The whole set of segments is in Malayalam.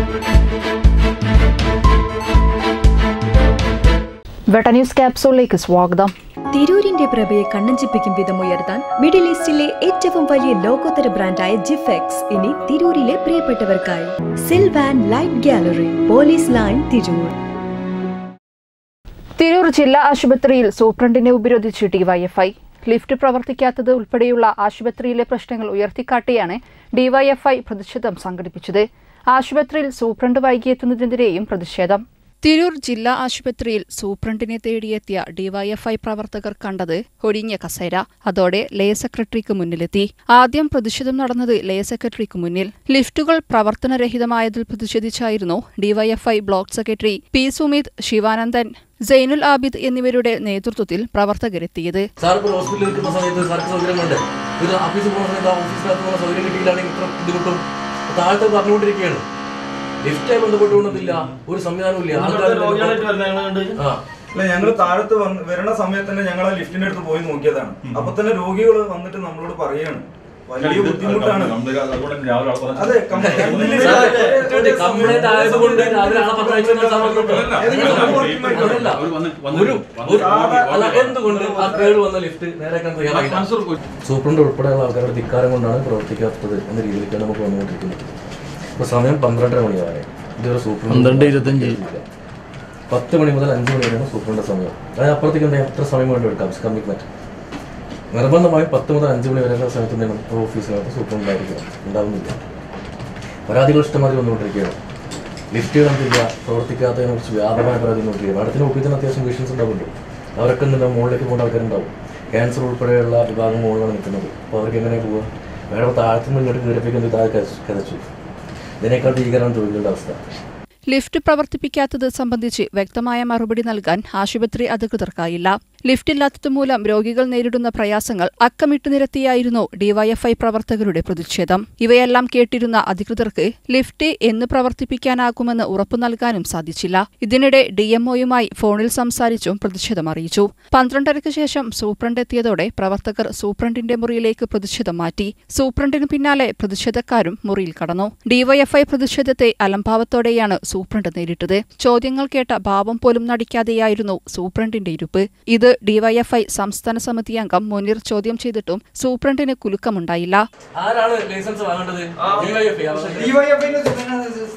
വെട്ട ന്യൂസ് ക്യാപ്സൂളിലേക്ക് സ്വാഗതം തിരൂരിന്റെ പ്രഭയെ കണ്ണഞ്ചിപ്പിക്കും വിധം ഉയർത്താൻ മിഡിൽ ഈസ്റ്റിലെ ഏറ്റവും വലിയ ലോകോത്തര ബ്രാൻഡായ ജിഫെക്സ് ഇനി തിരൂരിലെ പ്രിയപ്പെട്ടവർക്കായി Sylvan light gallery police line Tirur Tirur ജില്ലാ ആശുപത്രിയിൽ സൂപ്രണ്ടിനെ ഉപരോധിച്ച് ഡിവൈഎഫ്ഐ ലിഫ്റ്റ് പ്രവർത്തിക്കാത്തത് ഉൾപ്പെടെയുള്ള ആശുപത്രിയിലെ പ്രശ്നങ്ങൾ ഉയർത്തിക്കാട്ടിയാണ് ഡിവൈഎഫ്ഐ പ്രതിഷേധം സംഘടിപ്പിച്ചത് ആശുപത്രിയിൽ സൂപ്രണ്ട് വൈകിയെത്തുന്നതിനെതിരെയും പ്രതിഷേധം തിരൂർ ജില്ലാ ആശുപത്രിയിൽ സൂപ്രണ്ടിനെ തേടിയെത്തിയ ഡിവൈഎഫ്ഐ പ്രവർത്തകർ കണ്ടത് ഒഴിഞ്ഞ കസേര അതോടെ ലേ സെക്രട്ടറിക്ക് മുന്നിലെത്തി ആദ്യം പ്രതിഷേധം നടന്നത് ലേ സെക്രട്ടറിക്ക് മുന്നിൽ ലിഫ്റ്റുകൾ പ്രവർത്തനരഹിതമായതിൽ പ്രതിഷേധിച്ചായിരുന്നു DYFI block secretary P Sumith Sivanandan Zainul Abid എന്നിവരുടെ നേതൃത്വത്തിൽ പ്രവർത്തകരെത്തിയത് സാർ ഇപ്പോൾ ഹോസ്പിറ്റലിൽ നിൽക്കുന്ന സമയത്ത് സാർക്ക് സൗകര്യം വേണ്ടേ ഇത് ഓഫീസിൽ പോകുന്ന സമയത്ത് ആ ഓഫീസിനകത്തുള്ള സൗകര്യം കിട്ടിയില്ലാണെങ്കിൽ ഇത്ര ബുദ്ധിമുട്ടും താഴത്തെ പറഞ്ഞുകൊണ്ടിരിക്കുകയാണ് ലിഫ്റ്റായി ബന്ധപ്പെട്ടുകൊണ്ടൊന്നില്ല ഒരു സംവിധാനവും ഇല്ല ആൾക്കാർ ആ അല്ല ഞങ്ങൾ താഴത്ത് വന്ന് വരണ സമയത്ത് തന്നെ ഞങ്ങൾ ആ ലിഫ്റ്റിന്റെ അടുത്ത് പോയി നോക്കിയതാണ് അപ്പൊ തന്നെ രോഗികൾ വന്നിട്ട് നമ്മളോട് പറയാണ് വലിയ ബുദ്ധിമുട്ടാണ് അതെ കംപ്ലൈന്റ് ആയതുകൊണ്ട് രാവിലെ ആളെ പറഞ്ഞയച്ചെന്ന് സാർ പറഞ്ഞിട്ടുണ്ടോ? അതല്ല. ഒരു ഒരു- അല്ല, എന്തുകൊണ്ട് ആ കേട് വന്ന ലിഫ്റ്റ് നേരെയാക്കാൻ തയ്യാറായില്ല സൂപ്രണ്ട് ഉൾപ്പെടെയുള്ള ആൾക്കാരുടെ ധിക്കാരം കൊണ്ടാണ് പ്രവർത്തിക്കാത്തത് എന്ന രീതിയിലേക്കാണ് നമുക്ക് വന്നുകൊണ്ടിരിക്കുന്നത് ഇപ്പൊ സമയം പന്ത്രണ്ടര മണിയായി ഇതുവരെ സൂപ്രണ്ട് പന്ത്രണ്ട് ഇരുപത്തഞ്ച് പത്ത് മണി മുതൽ അഞ്ച് മണി വരെയാണ് സൂപ്രണ്ട് സമയം അതായത് അപ്പുറത്തേക്ക് എന്താ എത്ര സമയം വേണ്ടി എടുക്കാം കമ്മിറ്റ്മെന്റ് നിർബന്ധമായും പത്ത് മുതൽ അഞ്ച് മണി വരെയുള്ള സമയത്ത് എന്താണ് ഓഫീസിനകത്ത് സൂപ്രണ്ട് ഉണ്ടായിരിക്കണം ഉണ്ടാവുന്നില്ല പരാതികൾ ഇഷ്ടമാതിരി വന്നുകൊണ്ടിരിക്കുകയാണ് ലിഫ്റ്റുകൾ എന്തില്ല പ്രവർത്തിക്കാത്തതിനെ കുറിച്ച് വ്യാപകമായ പരാതി വന്നുകൊണ്ടിരിക്കുകയാണ് അടുത്തിന് ഒപ്പിത്തിന് അത്യാവശ്യം പേഷ്യൻസ് ഉണ്ടാവുമല്ലോ അവരൊക്കെ എന്തിനാ മുകളിലേക്ക് പോകേണ്ട ആൾക്കാരുണ്ടാവും ക്യാൻസർ ഉൾപ്പെടെയുള്ള വിഭാഗം മുകളിലാണ് നിൽക്കുന്നത് അപ്പോൾ അവർക്ക് എങ്ങനെ പോവുക വേറെ താഴത്തുനിന്ന് ഇങ്ങോട്ട് കയറിപ്പിക്കുന്നത് താഴെ കതച്ചു കതച്ചു ഇതിനേക്കാൾ ഭീകരമാണ് രോഗികളുടെ അവസ്ഥ ലിഫ്റ്റ് പ്രവർത്തിപ്പിക്കാത്തത് സംബന്ധിച്ച് വ്യക്തമായ മറുപടി നൽകാൻ ആശുപത്രി അധികൃതർക്കായില്ല ലിഫ്റ്റ് ഇല്ലാത്തതുമൂലം രോഗികൾ നേരിടുന്ന പ്രയാസങ്ങൾ അക്കമിട്ട് നിരത്തിയായിരുന്നു ഡിവൈഎഫ്ഐ പ്രവർത്തകരുടെ പ്രതിഷേധം ഇവയെല്ലാം കേട്ടിരുന്ന അധികൃതർക്ക് ലിഫ്റ്റ് എന്ന് പ്രവർത്തിപ്പിക്കാനാകുമെന്ന് ഉറപ്പു നൽകാനും സാധിച്ചില്ല ഇതിനിടെ ഡിഎംഒയുമായി ഫോണിൽ സംസാരിച്ചും പ്രതിഷേധം അറിയിച്ചു പന്ത്രണ്ടരയ്ക്ക് ശേഷം സൂപ്രണ്ട് എത്തിയതോടെ പ്രവർത്തകർ സൂപ്രണ്ടിന്റെ മുറിയിലേക്ക് പ്രതിഷേധം മാറ്റി സൂപ്രണ്ടിന് പിന്നാലെ പ്രതിഷേധക്കാരും മുറിയിൽ കടന്നു ഡിവൈഎഫ്ഐ പ്രതിഷേധത്തെ അലംഭാവത്തോടെയാണ് സൂപ്രണ്ട് നേരിട്ടത് ചോദ്യങ്ങൾ കേട്ട ഭാവം പോലും നടിക്കാതെയായിരുന്നു സൂപ്രണ്ടിന്റെ ഇരുപ്പ് ഇത് ഡിവൈഎഫ്ഐ സംസ്ഥാന സമിതി അംഗം മുനീർ ചോദ്യം ചെയ്തിട്ടും സൂപ്രണ്ടിന് കുലുക്കമുണ്ടായില്ല ആരാണ് ലൈസൻസ് വാങ്ങേണ്ടത് DYFI ആവശ്യം.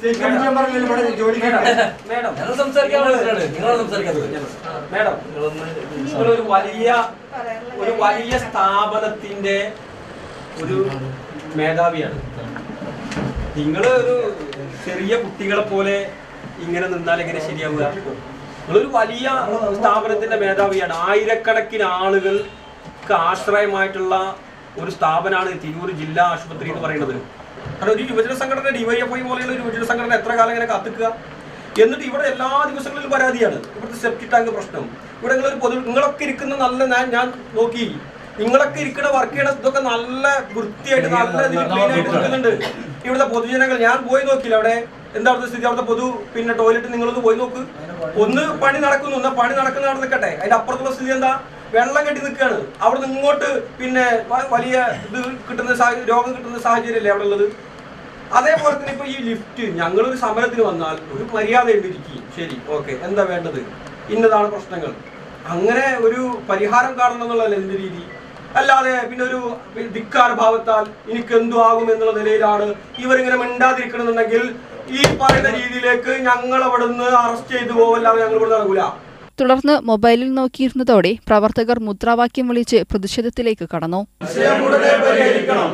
ഞങ്ങൾ സംസാരിക്കാൻ വേണ്ടിയിട്ടാണ് നിങ്ങളാണ് സംസാരിക്കാത്തത് മേഡം നിങ്ങളൊരു വലിയ ഒരു വലിയ സ്ഥാപനത്തിന്റെ ഒരു മേധാവിയാണ് നിങ്ങൾ ഒരു ചെറിയ കുട്ടികളെ പോലെ ഇങ്ങനെ നിന്നാൽ എങ്ങനെ ശരിയാവുക നിങ്ങളൊരു വലിയ സ്ഥാപനത്തിന്റെ മേധാവിയാണ് ആയിരക്കണക്കിന് ആളുകൾക്ക് ആശ്രയമായിട്ടുള്ള ഒരു സ്ഥാപനമാണ് തിരൂർ ജില്ലാ ആശുപത്രി എന്ന് പറയുന്നത് കാരണം ഒരു യുവജന സംഘടന ഡിവൈഎഫ്ഐ പോലെയുള്ള ഒരു യുവജന സംഘടന എത്ര കാലം ഇങ്ങനെ കാത്തുക്കുക എന്നിട്ട് ഇവിടെ എല്ലാ ദിവസങ്ങളിലും പരാതിയാണ് ഇവിടുത്തെ സെപ്റ്റി ടാങ്ക് പ്രശ്നം ഇവിടെ നിങ്ങളൊരു പൊതു നിങ്ങളൊക്കെ ഇരിക്കുന്ന നല്ല ഞാൻ ഞാൻ നോക്കി നിങ്ങളൊക്കെ ഇരിക്കുന്ന വർക്ക് ചെയ്യണ ഇതൊക്കെ നല്ല വൃത്തിയായിട്ട് നല്ല ഇതിൽ ക്ലീൻ ആയിട്ട് നിൽക്കുന്നുണ്ട് ഇവിടുത്തെ പൊതുജനങ്ങൾ ഞാൻ പോയി നോക്കില്ല അവിടെ എന്താ അവിടുത്തെ സ്ഥിതി അവിടുത്തെ പൊതു പിന്നെ ടോയ്ലറ്റ് നിങ്ങളൊന്ന് പോയി നോക്ക് ഒന്ന് പണി നടക്കുന്നു എന്നാ പണി നടക്കുന്ന അവിടെ നിൽക്കട്ടെ അതിന്റെ അപ്പുറത്തുള്ള സ്ഥിതി എന്താ വെള്ളം കെട്ടി നിൽക്കുകയാണ് അവിടെ നിന്ന് ഇങ്ങോട്ട് പിന്നെ വ- വലിയ ഇത് കിട്ടുന്ന സാഹ- രോഗം കിട്ടുന്ന സാഹചര്യമല്ലേ അവിടെ ഉള്ളത് അതേപോലെ തന്നെ ഇപ്പൊ ഈ ലിഫ്റ്റ് ഞങ്ങളൊരു സമരത്തിന് വന്നാൽ ഒരു മര്യാദ ഇരിക്കും ശരി ഓക്കെ എന്താ വേണ്ടത് ഇന്നതാണ് പ്രശ്നങ്ങൾ അങ്ങനെ ഒരു പരിഹാരം കാണണം എന്നുള്ളതല്ല എന്ത് രീതി അല്ലാതെ പിന്നെ ഒരു ധിക്കാര ഭാവത്താൽ എനിക്ക് എന്തു ആകും എന്നുള്ള നിലയിലാണ് ഇവരിങ്ങനെ മിണ്ടാതിരിക്കണമെന്നുണ്ടെങ്കിൽ ഈ പറയുന്ന രീതിയിലേക്ക് ഞങ്ങൾ അവിടുന്ന് അറസ്റ്റ് ചെയ്തു പോവല്ലാതെ ഞങ്ങൾ ഇവിടെ നടക്കൂല തുടർന്ന് മൊബൈലിൽ നോക്കിയിരുന്നതോടെ പ്രവർത്തകർ മുദ്രാവാക്യം വിളിച്ച് പ്രതിഷേധത്തിലേക്ക് കടന്നു വിഷയം ഉടനെ പരിഹരിക്കണം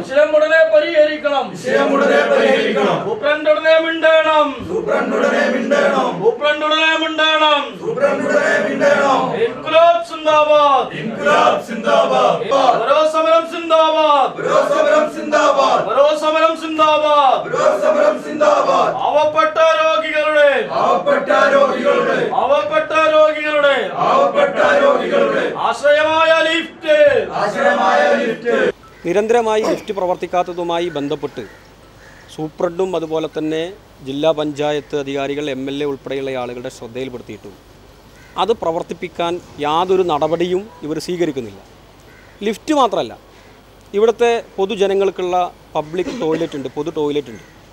വിഷയം ഉടനെ പരിഹരിക്കണം സൂപ്രണ്ടുടനെ മിണ്ടണം സൂപ്രണ്ടുടനെ മിണ്ടണം സൂപ്രണ്ടുടനെ മിണ്ടണം സൂപ്രണ്ടുടനെ മിണ്ടണം ഇൻകുലാബ് സിന്ദാബാദ് ഇൻകുലാബ് സിന്ദാബാദ് ഓരോ സമരം സിന്ദാബാദ് ഓരോ സമരം സിന്ദാബാദ് ഓരോ സമരം സിന്ദാബാദ് ഓരോ സമരം സിന്ദാബാദ് പാവപ്പെട്ട രോഗികളുടെ പാവപ്പെട്ട രോഗികളുടെ പാവപ്പെട്ട രോഗികളുടെ പാവപ്പെട്ട രോഗികളുടെ ആശ്രയമായ ലിഫ്റ്റ് ആശ്രയമായ ലിഫ്റ്റ് നിരന്തരമായി ലിഫ്റ്റ് പ്രവർത്തിക്കാത്തതുമായി ബന്ധപ്പെട്ട് സൂപ്രണ്ടും അതുപോലെ തന്നെ ജില്ലാ പഞ്ചായത്ത് അധികാരികൾ എം എൽ എ ഉൾപ്പെടെയുള്ള ആളുകളുടെ ശ്രദ്ധയിൽപ്പെടുത്തിയിട്ടുണ്ട് അത് പ്രവർത്തിപ്പിക്കാൻ യാതൊരു നടപടിയും ഇവർ സ്വീകരിക്കുന്നില്ല ലിഫ്റ്റ് മാത്രമല്ല ഇവിടുത്തെ പൊതുജനങ്ങൾക്കുള്ള പബ്ലിക് ടോയ്ലറ്റ് ഉണ്ട് പൊതു ടോയ്ലറ്റ് ഉണ്ട്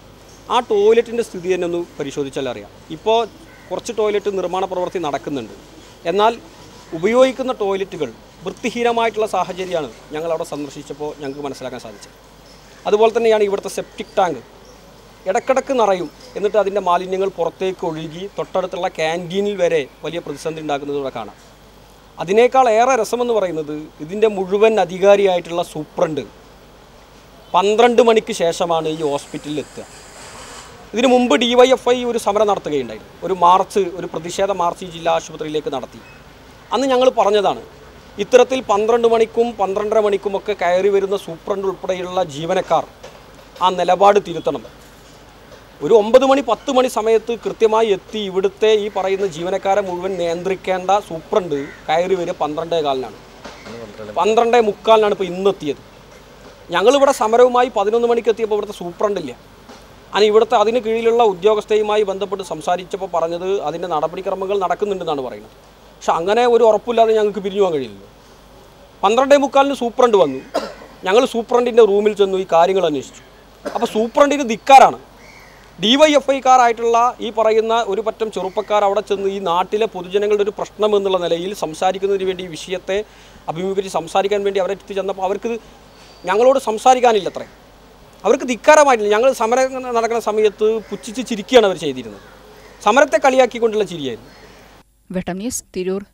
ആ ടോയ്ലറ്റിൻ്റെ സ്ഥിതി തന്നെ ഒന്ന് പരിശോധിച്ചാൽ അറിയാം ഇപ്പോൾ കുറച്ച് ടോയ്ലറ്റ് നിർമ്മാണ പ്രവൃത്തി നടക്കുന്നുണ്ട് എന്നാൽ ഉപയോഗിക്കുന്ന ടോയ്ലറ്റുകൾ വൃത്തിഹീനമായിട്ടുള്ള സാഹചര്യമാണ് ഞങ്ങൾ അവിടെ സന്ദർശിച്ചപ്പോൾ ഞങ്ങൾക്ക് മനസ്സിലാക്കാൻ സാധിച്ചത് അതുപോലെ തന്നെയാണ് ഇവിടുത്തെ സെപ്റ്റിക് ടാങ്ക് ഇടക്കിടക്ക് നിറയും എന്നിട്ട് അതിൻ്റെ മാലിന്യങ്ങൾ പുറത്തേക്ക് ഒഴുകി തൊട്ടടുത്തുള്ള ക്യാൻറ്റീനിൽ വരെ വലിയ പ്രതിസന്ധി ഉണ്ടാക്കുന്നത് ഇവിടെ കാണാം അതിനേക്കാൾ ഏറെ രസമെന്ന് പറയുന്നത് ഇതിൻ്റെ മുഴുവൻ അധികാരിയായിട്ടുള്ള സൂപ്രണ്ട് പന്ത്രണ്ട് മണിക്ക് ശേഷമാണ് ഈ ഹോസ്പിറ്റലിൽ എത്തുക ഇതിനു മുമ്പ് ഡി വൈ എഫ് ഐ ഒരു സമരം നടത്തുകയുണ്ടായിരുന്നു ഒരു മാർച്ച് ഒരു പ്രതിഷേധ മാർച്ച് ഈ ജില്ലാ ആശുപത്രിയിലേക്ക് നടത്തി അന്ന് ഞങ്ങൾ പറഞ്ഞതാണ് ഇത്തരത്തിൽ പന്ത്രണ്ട് മണിക്കും പന്ത്രണ്ടര മണിക്കുമൊക്കെ കയറി വരുന്ന സൂപ്രണ്ട് ഉൾപ്പെടെയുള്ള ജീവനക്കാർ ആ നിലപാട് തിരുത്തണം ഒരു ഒമ്പത് മണി പത്ത് മണി സമയത്ത് കൃത്യമായി എത്തി ഇവിടുത്തെ ഈ പറയുന്ന ജീവനക്കാരെ മുഴുവൻ നിയന്ത്രിക്കേണ്ട സൂപ്രണ്ട് കയറി വരിക പന്ത്രണ്ടേ കാലിനാണ് പന്ത്രണ്ടേ മുക്കാലിനാണ് ഇപ്പോൾ ഇന്നെത്തിയത് ഞങ്ങളിവിടെ സമരവുമായി പതിനൊന്ന് മണിക്ക് എത്തിയപ്പോൾ ഇവിടുത്തെ സൂപ്രണ്ടില്ല അങ്ങനെ ഇവിടുത്തെ അതിന് കീഴിലുള്ള ഉദ്യോഗസ്ഥയുമായി ബന്ധപ്പെട്ട് സംസാരിച്ചപ്പോൾ പറഞ്ഞത് അതിൻ്റെ നടപടിക്രമങ്ങൾ നടക്കുന്നുണ്ടെന്നാണ് പറയുന്നത് പക്ഷെ അങ്ങനെ ഒരു ഉറപ്പില്ലാതെ ഞങ്ങൾക്ക് പിരിഞ്ഞു പോകാൻ കഴിയില്ലല്ലോ പന്ത്രണ്ടേ മുക്കാലിന് സൂപ്രണ്ട് വന്നു ഞങ്ങൾ സൂപ്രണ്ടിൻ്റെ റൂമിൽ ചെന്നു ഈ കാര്യങ്ങൾ അന്വേഷിച്ചു അപ്പോൾ സൂപ്രണ്ടിന് ധിക്കാരാണ് ഡി വൈ എഫ് ഐക്കാരായിട്ടുള്ള ഈ പറയുന്ന ഒരു പറ്റം ചെറുപ്പക്കാർ അവിടെ ചെന്ന് ഈ നാട്ടിലെ പൊതുജനങ്ങളുടെ ഒരു പ്രശ്നം എന്നുള്ള നിലയിൽ സംസാരിക്കുന്നതിന് വേണ്ടി ഈ വിഷയത്തെ അഭിമുഖീകരിച്ച് സംസാരിക്കാൻ വേണ്ടി അവരെ എത്തി ചെന്നപ്പോൾ അവർക്ക് ഞങ്ങളോട് സംസാരിക്കാനില്ല അത്രേ അവർക്ക് ധിക്കാരമായിട്ടില്ല ഞങ്ങൾ സമരം നടക്കുന്ന സമയത്ത് പുച്ഛിച്ച് ചിരിക്കുകയാണ് അവർ ചെയ്തിരുന്നത് സമരത്തെ കളിയാക്കിക്കൊണ്ടുള്ള ചിരിയായിരുന്നു വെട്ടം ന്യൂസ് തിരൂർ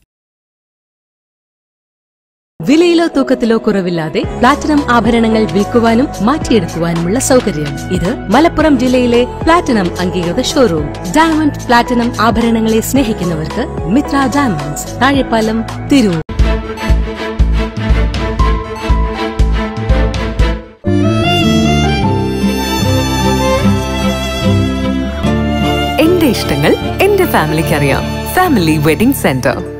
വിലയിലോ തൂക്കത്തിലോ കുറവില്ലാതെ പ്ലാറ്റിനം ആഭരണങ്ങൾ വിൽക്കുവാനും മാറ്റിയെടുക്കുവാനുമുള്ള സൗകര്യം ഇത് മലപ്പുറം ജില്ലയിലെ പ്ലാറ്റിനം അംഗീകൃത ഷോറൂം ഡയമണ്ട് പ്ലാറ്റിനം ആഭരണങ്ങളെ സ്നേഹിക്കുന്നവർക്ക് മിത്ര ഡയമണ്ട്സ് താഴെപ്പാലം തിരൂർ എന്റെ ഇഷ്ടങ്ങൾ എന്റെ ഫാമിലിക്ക് അറിയാം ഫാമിലി വെഡിംഗ് സെന്റർ